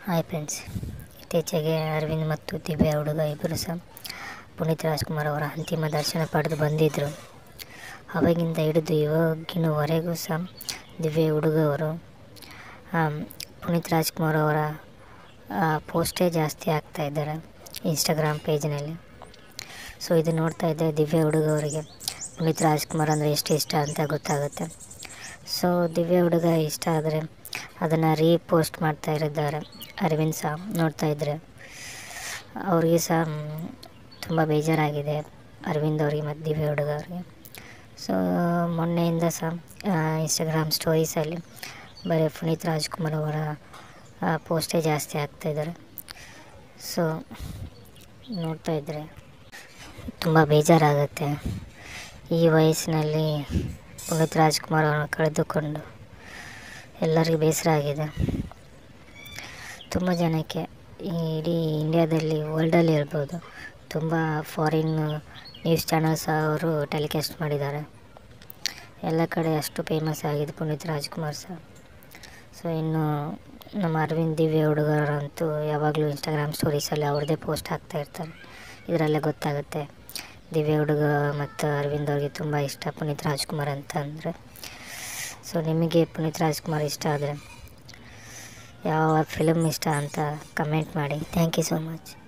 hi friends ಇತ್ತೀಚೆಗೆ ಅರವಿಂದ್ ಮತ್ತು ದಿವ್ಯ ಹುಡುಗ ಇಬ್ಬರು ಸಹ ಪುನೀತ್ ರಾಜ್ಕುಮಾರ್ ಅವರ ಅಂತಿಮ ದರ್ಶನ ಪಡೆದು ಬಂದಿದ್ದರು ಅವಾಗಿಂದ ಹಿಡಿದು ಇವಾಗಿನವರೆಗೂ ಸಹ ದಿವ್ಯ ಹುಡುಗ ಅವರು ಪುನೀತ್ ರಾಜ್ಕುಮಾರ್ ಅವರ ಪೋಸ್ಟೇ ಜಾಸ್ತಿ ಆಗ್ತಾ ಇದ್ದಾರೆ ಇನ್ಸ್ಟಾಗ್ರಾಮ್ ಪೇಜ್ನಲ್ಲಿ ಸೊ ಇದು ನೋಡ್ತಾ ಇದ್ದರೆ ದಿವ್ಯ ಹುಡುಗ ಅವರಿಗೆ ಪುನೀತ್ ರಾಜ್ಕುಮಾರ್ ಅಂದರೆ ಎಷ್ಟು ಇಷ್ಟ ಅಂತ ಗೊತ್ತಾಗುತ್ತೆ ಸೊ ದಿವ್ಯ ಹುಡುಗ ಇಷ್ಟ ಆದರೆ ಅದನ್ನು ರೀಪೋಸ್ಟ್ ಮಾಡ್ತಾ ಇರಿದ್ದಾರೆ ಅರವಿಂದ್ ಸಹ ನೋಡ್ತಾ ಇದ್ದರೆ ಅವ್ರಿಗೆ ಸಹ ತುಂಬ ಬೇಜಾರಾಗಿದೆ ಅರವಿಂದ್ ಅವರಿಗೆ ಮತ್ತು ದಿವ್ಯ ಹುಡುಗ ಅವ್ರಿಗೆ ಸೊ ಮೊನ್ನೆಯಿಂದ ಸಹ ಇನ್ಸ್ಟಾಗ್ರಾಮ್ ಸ್ಟೋರೀಸಲ್ಲಿ ಬರೀ ಪುನೀತ್ ರಾಜ್ಕುಮಾರ್ ಅವರ ಪೋಸ್ಟೇ ಜಾಸ್ತಿ ಆಗ್ತಾಯಿದ್ದಾರೆ ಸೊ ನೋಡ್ತಾ ಇದ್ದರೆ ತುಂಬ ಬೇಜಾರಾಗುತ್ತೆ ಈ ವಯಸ್ಸಿನಲ್ಲಿ ಪುನೀತ್ ರಾಜ್ಕುಮಾರ್ ಅವರನ್ನು ಕಳೆದುಕೊಂಡು ಎಲ್ಲರಿಗೂ ಬೇಸರ ಆಗಿದೆ ತುಂಬ ಜನಕ್ಕೆ ಈ ಇಡೀ ಇಂಡ್ಯಾದಲ್ಲಿ ವರ್ಲ್ಡಲ್ಲಿ ಇರ್ಬೋದು ತುಂಬ ಫಾರಿನ್ ನ್ಯೂಸ್ ಚಾನಲ್ಸ್ ಅವರು ಟೆಲಿಕಾಸ್ಟ್ ಮಾಡಿದ್ದಾರೆ ಎಲ್ಲ ಕಡೆ ಅಷ್ಟು ಫೇಮಸ್ ಆಗಿದೆ ಪುನೀತ್ ರಾಜ್ಕುಮಾರ್ ಸಹ ಸೊ ಇನ್ನು ನಮ್ಮ ಅರವಿಂದ್ ದಿವ್ಯ ಹುಡುಗರಂತೂ ಯಾವಾಗಲೂ ಇನ್ಸ್ಟಾಗ್ರಾಮ್ ಸ್ಟೋರೀಸಲ್ಲಿ ಅವ್ರದ್ದೇ ಪೋಸ್ಟ್ ಹಾಕ್ತಾ ಇರ್ತಾರೆ ಇದರಲ್ಲೇ ಗೊತ್ತಾಗುತ್ತೆ ದಿವ್ಯ ಹುಡುಗ ಮತ್ತು ಅರವಿಂದ್ ಅವ್ರಿಗೆ ತುಂಬ ಇಷ್ಟ ಪುನೀತ್ ರಾಜ್ಕುಮಾರ್ ಅಂತ ಅಂದರೆ ಸೊ ನಿಮಗೆ ಪುನೀತ್ ರಾಜ್ಕುಮಾರ್ ಇಷ್ಟ ಆದರೆ ಯಾವ ಫಿಲಮ್ ಇಷ್ಟ ಅಂತ ಕಮೆಂಟ್ ಮಾಡಿ ಥ್ಯಾಂಕ್ ಯು ಸೋ ಮಚ್